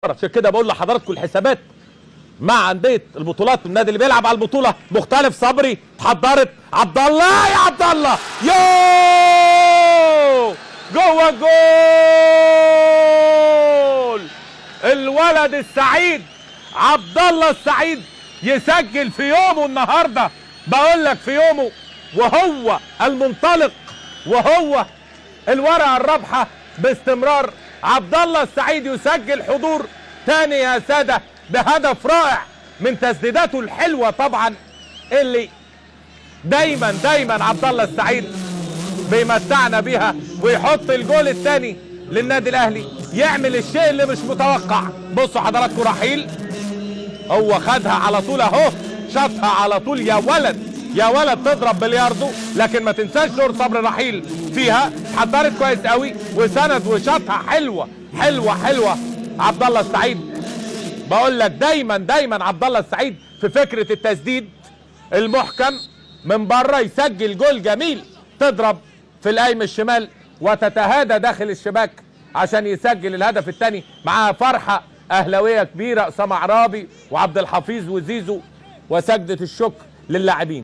عشان كده بقول لحضراتكم الحسابات مع انديه البطولات النادي اللي بيلعب على البطوله مختلف صبري اتحضرت عبد الله يا عبد الله يو جوه الجول الولد السعيد عبد الله السعيد يسجل في يومه النهارده بقول لك في يومه وهو المنطلق وهو الورقه الرابحه باستمرار عبد الله السعيد يسجل حضور تاني يا ساده بهدف رائع من تسديداته الحلوه طبعا اللي دايما دايما عبد الله السعيد بيمتعنا بيها ويحط الجول الثاني للنادي الاهلي يعمل الشيء اللي مش متوقع بصوا حضراتكم رحيل هو خدها على طول اهو شاطها على طول يا ولد يا ولد تضرب بلياردو لكن ما تنساش دور صبر رحيل فيها حضرت كويس قوي وسند وشاطها حلوه حلوه حلوه عبد الله السعيد بقول لك دايما دايما عبد الله السعيد في فكره التسديد المحكم من بره يسجل جول جميل تضرب في القايم الشمال وتتهادى داخل الشباك عشان يسجل الهدف الثاني معاها فرحه اهلاويه كبيره اسامه عرابي وعبد الحفيظ وزيزو وسجده الشكر للاعبين